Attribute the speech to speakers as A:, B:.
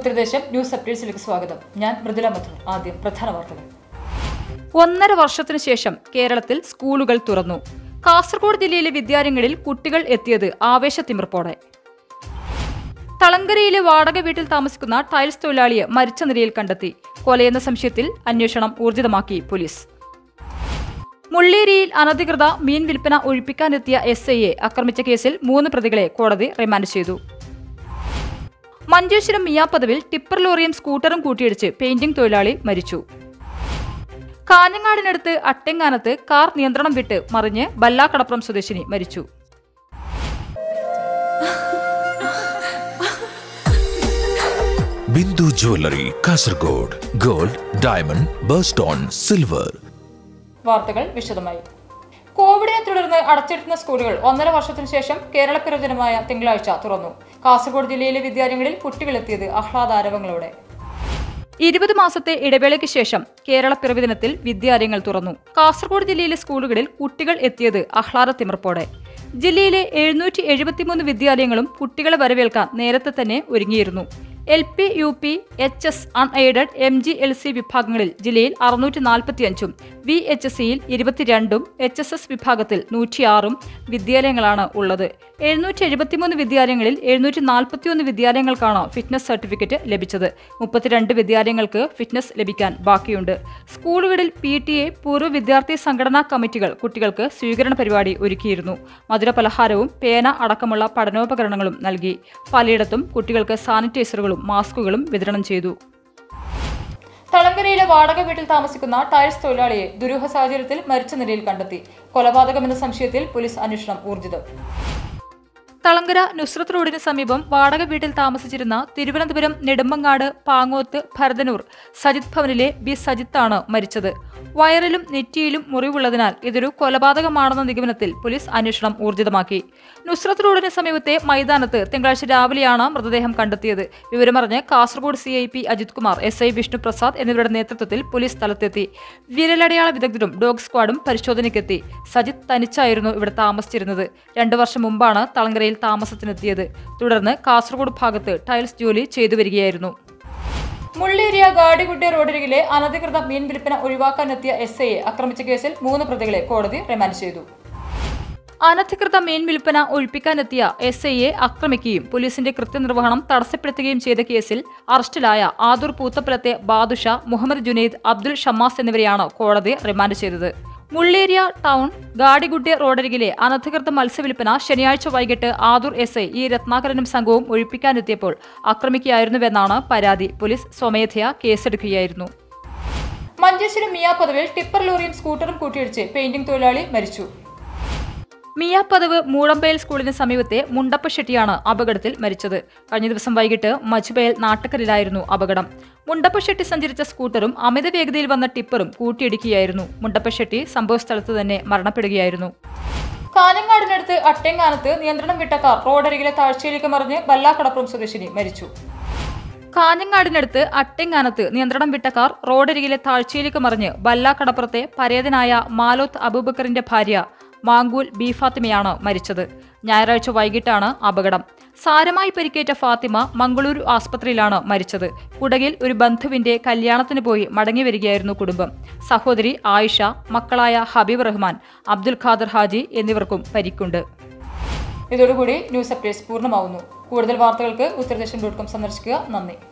A: ഉത്തരദേശം news അപ്ഡേറ്റ്സിലേക്ക് സ്വാഗതം ഞാൻ മൃദുല മധുർ ആദ്യം പ്രധാന വാർത്തകൾ
B: ഒന്നര വർഷത്തിനു ശേഷം കേരളത്തിൽ സ്കൂളുകൾ തുറന്നു കാസർഗോഡ് ജില്ലയിലെ വിദ്യാലയങ്ങളിൽ കുട്ടികൾ എത്തിയത് ആവേശത്തിമിർപ്പോടെ തളങ്കരയിലെ വാടക വീട്ടിൽ താമസിക്കുന്ന ടൈൽസ് തൊഴിലാളിയെ മരിച്ച നിലയിൽ കണ്ടെത്തി കൊലയെന്ന സംശയത്തിൽ അന്വേഷണം ഊർജിതമാക്കി പോലീസ് മുള്ളേരിയിൽ അനധികൃത മീൻ വിൽപ്പന ഒഴിപ്പിക്കാനെത്തിയ എസ് ഐയെ ആക്രമിച്ച കേസിൽ മൂന്ന് പ്രതികളെ കോടതി റിമാൻഡ് ചെയ്തു മഞ്ചേശ്വരം മിയാപ്പദവിൽ ടിപ്പർ ലോറിയും സ്കൂട്ടറും കൂട്ടിയിടിച്ച് പെയിന്റിംഗ് തൊഴിലാളി മരിച്ചു കാഞ്ഞങ്ങാടിനടുത്ത് അട്ടെങ്ങാനത്ത് കാർ നിയന്ത്രണം വിട്ട് മറിഞ്ഞ് ബല്ലാക്കടപ്പുറം സ്വദേശിനി മരിച്ചു
C: Bindu jewellery Kasaragod gold diamond ബേർസ്റ്റോൺ സിൽവർ
A: വാർത്തകൾ വിശദമായി കോവിഡിനെ തുടർന്ന് അടച്ചിടുന്ന സ്കൂളുകൾ ഒന്നര വർഷത്തിനു ശേഷം കേരളപ്പിറ ദിനമായ തിങ്കളാഴ്ച തുറന്നു കാസർഗോഡ് ജില്ലയിലെ വിദ്യാലയങ്ങളിൽ കുട്ടികളെത്തിയത് ആഹ്ലാദാരവങ്ങളോടെ
B: ഇരുപത് മാസത്തെ ഇടവേളയ്ക്ക് ശേഷം കേരള പിറവി ദിനത്തിൽ വിദ്യാലയങ്ങൾ തുറന്നു കാസർഗോഡ് ജില്ലയിലെ സ്കൂളുകളിൽ കുട്ടികൾ എത്തിയത് ആഹ്ലാദ തിമിർപ്പോടെ ജില്ലയിലെ എഴുന്നൂറ്റി എഴുപത്തിമൂന്ന് വിദ്യാലയങ്ങളും കുട്ടികളെ വരവേൽക്കാൻ നേരത്തെ തന്നെ ഒരുങ്ങിയിരുന്നു L P U P H S unaided M G L C വിഭാഗങ്ങളിൽ ജില്ലയിൽ അറുന്നൂറ്റി നാൽപ്പത്തിയഞ്ചും വി എച്ച് എസ് സിയിൽ ഇരുപത്തിരണ്ടും എച്ച് എസ് എസ് വിഭാഗത്തിൽ നൂറ്റിയാറും വിദ്യാലയങ്ങളാണ് ഉള്ളത് എഴുന്നൂറ്റി എഴുപത്തിമൂന്ന് വിദ്യാലയങ്ങളിൽ എഴുന്നൂറ്റി നാൽപ്പത്തിയൊന്ന് വിദ്യാലയങ്ങൾക്കാണ് ഫിറ്റ്നസ് സർട്ടിഫിക്കറ്റ് ലഭിച്ചത് മുപ്പത്തിരണ്ട് വിദ്യാലയങ്ങൾക്ക് ഫിറ്റ്നസ് ലഭിക്കാൻ ബാക്കിയുണ്ട് സ്കൂളുകളിൽ പി ടി എ പൂർവ്വ വിദ്യാർത്ഥി സംഘടനാ കമ്മിറ്റികൾ കുട്ടികൾക്ക് സ്വീകരണ പരിപാടി ഒരുക്കിയിരുന്നു മധുരപലഹാരവും പേന അടക്കമുള്ള പഠനോപകരണങ്ങളും നൽകി പലയിടത്തും കുട്ടികൾക്ക് സാനിറ്റൈസറുകളും മാസ്കുകളും വിതരണം ചെയ്തു
A: തളങ്കരയിലെ വാടക വീട്ടിൽ താമസിക്കുന്ന ടൈൽസ് തൊഴിലാളിയെ ദുരൂഹ സാഹചര്യത്തിൽ മരിച്ച നിലയിൽ കണ്ടെത്തി കൊലപാതകമെന്ന സംശയത്തിൽ പോലീസ് അന്വേഷണം ഊർജിതം
B: തളങ്കര നുസ്രത്ത് റോഡിന് സമീപം വാടക വീട്ടിൽ താമസിച്ചിരുന്ന തിരുവനന്തപുരം നെടുമ്പങ്ങാട് പാങ്ങോത്ത് ഭരതനൂർ സജിത് ഭവനിലെ ബി സജിത്താണ് മരിച്ചത് വയറിലും നെറ്റിയിലും മുറിവുള്ളതിനാൽ ഇതൊരു കൊലപാതകമാണെന്ന നിഗമനത്തിൽ പോലീസ് അന്വേഷണം ഊർജിതമാക്കി നുസ്രത്ത് റോഡിന് സമീപത്തെ മൈതാനത്ത് തിങ്കളാഴ്ച രാവിലെയാണ് മൃതദേഹം കണ്ടെത്തിയത് വിവരമറിഞ്ഞ് Kasaragod C I P Ajith Kumar S I Vishnuprasad എന്നിവരുടെ നേതൃത്വത്തിൽ പോലീസ് സ്ഥലത്തെത്തി വിരലടയാള വിദഗ്ധരും ഡോഗ് സ്ക്വാഡും പരിശോധനയ്ക്കെത്തി സജിത് തനിച്ചായിരുന്നു ഇവിടെ താമസിച്ചിരുന്നത് രണ്ടു വർഷം മുമ്പാണ് തളങ്കരയിൽ താമസത്തിനെത്തിയത് തുടർന്ന് കാസർഗോഡ് ഭാഗത്ത് ടൈൽസ് ജോലി ചെയ്തു വരികയായിരുന്നു
A: മുള്ളേരിയ ഗാഡിഗുഡ്ഡെ റോഡരികിലെ അനധികൃത മീൻ വിൽപ്പന ഒഴിവാക്കാനെത്തിയ എസ് ഐയെ ആക്രമിച്ച കേസിൽ മൂന്ന് പ്രതികളെ കോടതി റിമാൻഡ് ചെയ്തു
B: അനധികൃത മീൻ വിൽപ്പന ഒഴിപ്പിക്കാനെത്തിയ എസ് ഐയെ ആക്രമിക്കുകയും പോലീസിന്റെ കൃത്യനിർവഹണം തടസ്സപ്പെടുത്തുകയും ചെയ്ത കേസിൽ അറസ്റ്റിലായ ആദൂർ പൂത്തപ്പലത്തെ ബാദുഷ മുഹമ്മദ് ജുനൈദ് അബ്ദുൽ ഷമാസ് എന്നിവരെയാണ് കോടതി റിമാൻഡ് ചെയ്തത് മുള്ളേരിയ ടൗൺ ഗാഡിഗുഡ്ഡെ റോഡരികിലെ അനധികൃത മത്സ്യവിൽപ്പന ശനിയാഴ്ച വൈകിട്ട് ആദൂർ എസ് ഐ ഇ രത്നാകരനും സംഘവും ഒഴിപ്പിക്കാനെത്തിയപ്പോൾ ആക്രമിക്കുകയായിരുന്നുവെന്നാണ് പരാതി പോലീസ് സ്വമേധയാ കേസെടുക്കുകയായിരുന്നു
A: മഞ്ചേശ്വരം മിയാ പദവിൽ ടിപ്പർ ലോറിയും സ്കൂട്ടറും കൂട്ടിയിടിച്ച് പെയിന്റിംഗ് തൊഴിലാളി മരിച്ചു
B: മിയാപ്പതവ് മൂളമ്പയൽ സ്കൂളിന് സമീപത്തെ മുണ്ടപ്പ ഷെട്ടിയാണ് അപകടത്തിൽ മരിച്ചത് കഴിഞ്ഞ ദിവസം വൈകിട്ട് മച്ചുബയൽ നാട്ടക്കലിലായിരുന്നു അപകടം മുണ്ടപ്പ ഷെട്ടി സഞ്ചരിച്ച സ്കൂട്ടറും അമിത വേഗതയിൽ വന്ന ടിപ്പറും കൂട്ടിയിടിക്കുകയായിരുന്നു മുണ്ടപ്പ ഷെട്ടി സംഭവസ്ഥലത്ത് തന്നെ മരണപ്പെടുകയായിരുന്നു
A: കാഞ്ഞങ്ങാടിനടുത്ത് അട്ടെങ്ങാനത്ത് നിയന്ത്രണം വിട്ട കാർ റോഡരികിലെ താഴ്ചയിലേക്ക് മറിഞ്ഞ് ബല്ലാക്കടപ്പുറം സ്വദേശിനി മരിച്ചു
B: കാഞ്ഞങ്ങാടിനടുത്ത് അട്ടെങ്ങാനത്ത് നിയന്ത്രണം വിട്ട കാർ റോഡരികിലെ താഴ്ചയിലേക്ക് മറിഞ്ഞ് ബല്ലാക്കടപ്പുറത്തെ പരേതനായ മാലോത്ത് അബൂബക്കറിന്റെ ഭാര്യ മാങ്കൂൽ ബി ഫാത്തിമയാണ് മരിച്ചത് ഞായറാഴ്ച വൈകിട്ടാണ് അപകടം സാരമായി പരിക്കേറ്റ ഫാത്തിമ മംഗളൂരു ആസ്പത്രിയിലാണ് മരിച്ചത് കുടകിൽ ഒരു ബന്ധുവിന്റെ കല്യാണത്തിന് പോയി മടങ്ങി വരികയായിരുന്നു കുടുംബം സഹോദരി ആയിഷ മക്കളായ ഹബീബ് റഹ്മാൻ അബ്ദുൽ ഖാദർ ഹാജി എന്നിവർക്കും പരിക്കുണ്ട്
A: ഇതോടുകൂടി ന്യൂസ് അപ്ഡേറ്റ്സ് പൂർണ്ണമാവുന്നു കൂടുതൽ വാർത്തകൾക്ക് ഉത്തരദേശം ഡോട്ട് കോം സന്ദർശിക്കുക നന്ദി